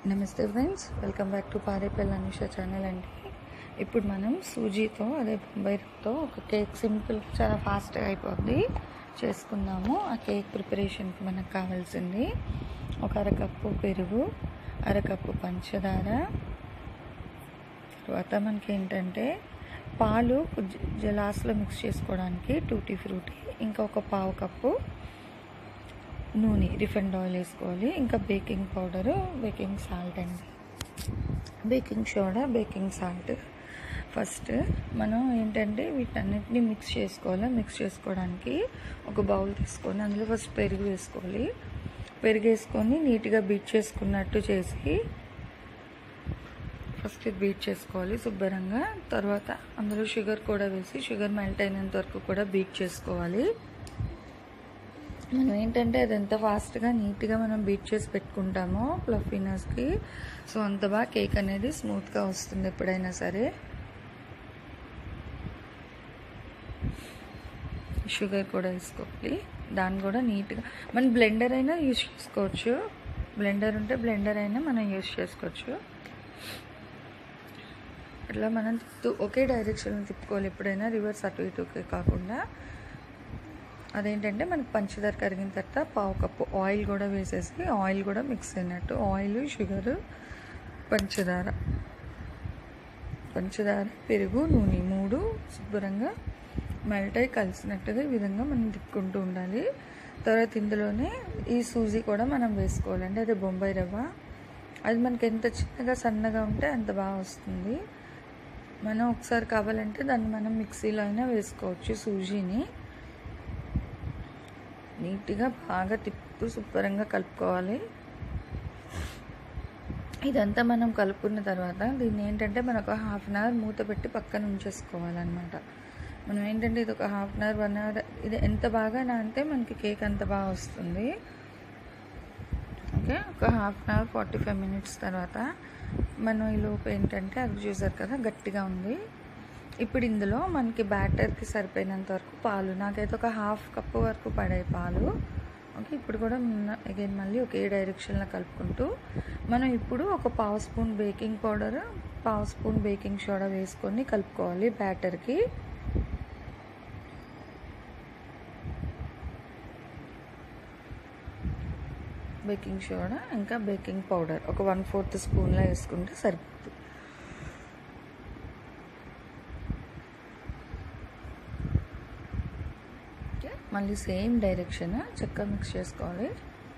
నమస్తే friends welcome back to Parepalli Anusha channel అండి ఇప్పుడు మనం సూజీతో అదే బొంబాయితో ఒక కేక్ సింపుల్ చాలా ఫాస్ట్గా అయిపోద్ది చేసుకుందాము ఆ కేక్ ప్రిపరేషన్కి మనకు కావాల్సింది ఒక అరకప్పు పెరుగు అరకప్పు పంచదార తర్వాత మనకి ఏంటంటే పాలు జలాస్లో మిక్స్ చేసుకోవడానికి టూటీ ఫ్రూటీ ఇంకా ఒక పావు కప్పు నూనె రిఫైండ్ ఆయిల్ వేసుకోవాలి ఇంకా బేకింగ్ పౌడరు బేకింగ్ సాల్ట్ అండి baking soda baking salt first మనం ఏంటంటే వీటన్నిటిని మిక్స్ చేసుకోవాలి మిక్స్ చేసుకోవడానికి ఒక బౌల్ తీసుకొని అందులో ఫస్ట్ పెరుగు వేసుకోవాలి పెరుగు వేసుకొని నీట్గా బీట్ చేసుకున్నట్టు చేసి ఫస్ట్ ఇది బీట్ చేసుకోవాలి శుభ్రంగా తర్వాత అందులో షుగర్ కూడా వేసి షుగర్ మెల్ట్ అయినంత వరకు కూడా బీట్ చేసుకోవాలి మనం ఏంటంటే అది ఎంత ఫాస్ట్గా నీట్గా మనం బీట్ చేసి పెట్టుకుంటామో ప్లఫీనర్స్కి సో అంత బాగా కేక్ అనేది స్మూత్గా వస్తుంది ఎప్పుడైనా సరే షుగర్ కూడా వేసుకోవాలి దాన్ని కూడా నీట్గా మన బ్లెండర్ అయినా యూజ్ చేసుకోవచ్చు బ్లెండర్ ఉంటే బ్లెండర్ అయినా మనం యూజ్ చేసుకోవచ్చు అట్లా మనం తిప్పుతూ ఒకే డైరెక్షన్లో తిప్పుకోవాలి ఎప్పుడైనా రివర్స్ అటు ఇటుకే కాకుండా అదేంటంటే మనకి పంచదార కరిగిన తర్వాత పావు కప్పు ఆయిల్ కూడా వేసేసి ఆయిల్ కూడా మిక్స్ అయినట్టు ఆయిల్ షుగర్ పంచదార పంచదార పెరుగు నూనె మూడు శుభ్రంగా మెల్ట్ అయి కలిసినట్టుగా ఈ విధంగా మనం తిప్పుకుంటూ ఉండాలి తర్వాత ఇందులోనే ఈ సూజీ కూడా మనం వేసుకోవాలండి అదే బొంబాయి రవ్వ అది మనకి ఎంత చిన్నగా సన్నగా ఉంటే అంత బాగా వస్తుంది మనం ఒకసారి కావాలంటే దాన్ని మనం మిక్సీలో అయినా వేసుకోవచ్చు సూజీని నీట్గా బాగా తిప్పుతూ శుభ్రంగా కలుపుకోవాలి ఇదంతా మనం కలుపుకున్న తర్వాత దీన్ని ఏంటంటే మనం ఒక హాఫ్ అన్ అవర్ మూత పెట్టి పక్కన ఉంచేసుకోవాలన్నమాట మనం ఏంటంటే ఇది ఒక half an hour one hour ఇది ఎంత బాగా అంటే మనకి కేక్ అంత బాగా వస్తుంది ఓకే ఒక half an hour forty five minutes తర్వాత మనం ఈ లోపు ఏంటంటే అది చూసారు కదా గట్టిగా ఉంది ఇప్పుడు ఇందులో మనకి బ్యాటర్కి సరిపోయినంత వరకు పాలు నాకైతే ఒక హాఫ్ కప్పు వరకు పడే పాలు ఓకే ఇప్పుడు కూడా అగైన్ మళ్ళీ ఒకే డైరెక్షన్లో కలుపుకుంటూ మనం ఇప్పుడు ఒక పావు స్పూన్ బేకింగ్ పౌడర్ పావు స్పూన్ బేకింగ్ సోడా వేసుకొని కలుపుకోవాలి బ్యాటర్కి బేకింగ్ సోడా ఇంకా బేకింగ్ పౌడర్ ఒక వన్ ఫోర్త్ స్పూన్లో వేసుకుంటే సరిపోతుంది మళ్ళీ సేమ్ డైరెక్షన్ చక్కగా మిక్స్ చేసుకోవాలి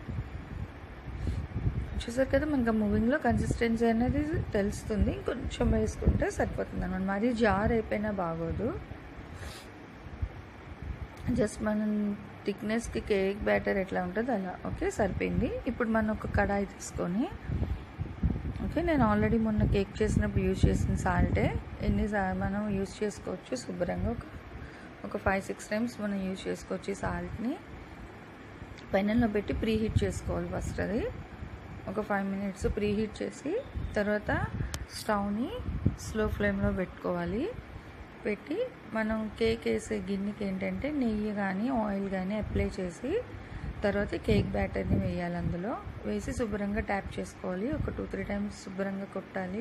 చూసారు కదా మనకు మూవింగ్లో కన్సిస్టెన్సీ అనేది తెలుస్తుంది కొంచెం వేసుకుంటే సరిపోతుంది అనమాట మరీ జార్ అయిపోయినా బాగోదు జస్ట్ మనం థిక్నెస్కి కేక్ బ్యాటర్ ఎట్లా ఉంటుందో అలా ఓకే సరిపోయింది ఇప్పుడు మనం ఒక కడాయి తీసుకొని ఓకే నేను ఆల్రెడీ మొన్న కేక్ చేసినప్పుడు యూజ్ చేసిన సాల్టే ఎన్ని మనం యూజ్ చేసుకోవచ్చు శుభ్రంగా ఒక ఒక ఫైవ్ సిక్స్ టైమ్స్ మనం యూజ్ చేసుకోవచ్చు ఈ సాల్ట్ని పెనంలో పెట్టి ప్రీ హీట్ చేసుకోవాలి ఫస్ట్ అది ఒక ఫైవ్ మినిట్స్ ప్రీ హీట్ చేసి తర్వాత స్టవ్ని స్లో ఫ్లేమ్లో పెట్టుకోవాలి పెట్టి మనం కేక్ వేసే గిన్నెకి ఏంటంటే నెయ్యి కానీ ఆయిల్ కానీ అప్లై చేసి తర్వాత కేక్ బ్యాటర్ని వేయాలి అందులో వేసి శుభ్రంగా ట్యాప్ చేసుకోవాలి ఒక టూ త్రీ టైమ్స్ శుభ్రంగా కొట్టాలి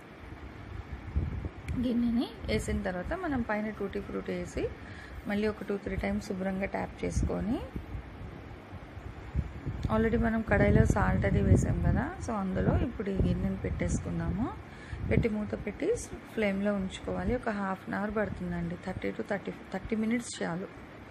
గిన్నెని వేసిన తర్వాత మనం పైన టూటీ ఫ్రూట్ వేసి మళ్ళీ ఒక టూ త్రీ టైమ్స్ శుభ్రంగా ట్యాప్ చేసుకొని ఆల్రెడీ మనం కడాయిలో సాల్ట్ అది వేసాం కదా సో అందులో ఇప్పుడు ఈ గిన్నెని పెట్టేసుకుందాము పెట్టి మూత పెట్టి ఫ్లేమ్లో ఉంచుకోవాలి ఒక హాఫ్ అన్ అవర్ పడుతుందండి thirty to thirty thirty minutes చాలు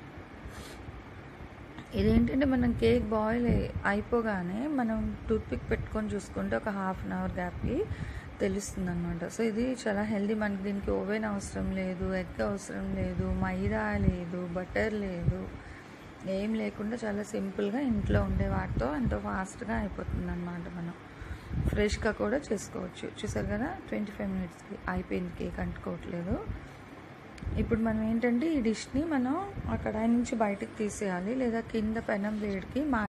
ఇదేంటంటే మనం కేక్ బాయిల్ అయిపోగానే మనం టూత్పిక్ పెట్టుకొని చూసుకుంటే ఒక హాఫ్ అన్ అవర్ గ్యాప్కి తెలుస్తుంది అనమాట సో ఇది చాలా హెల్దీ మనకి దీనికి ఓవెన్ అవసరం లేదు ఎగ్ అవసరం లేదు మైదా లేదు బటర్ లేదు ఏం లేకుండా చాలా సింపుల్గా ఇంట్లో ఉండే వాటితో ఎంతో ఫాస్ట్గా అయిపోతుంది అనమాట మనం ఫ్రెష్గా కూడా చేసుకోవచ్చు చూసారు కదా ట్వంటీ ఫైవ్ మినిట్స్కి అయిపోయింది కేక్ అంటుకోవట్లేదు ఇప్పుడు మనం ఏంటంటే ఈ డిష్ని మనం ఆ కడాయి నుంచి బయటకు తీసేయాలి లేదా కింద పెనం వేడికి మా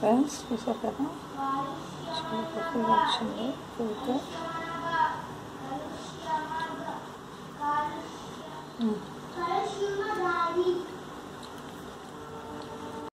ఫ్రెండ్స్ చూసారు కదా చాలా పర్ఫెక్ట్గా వచ్చింది కేక్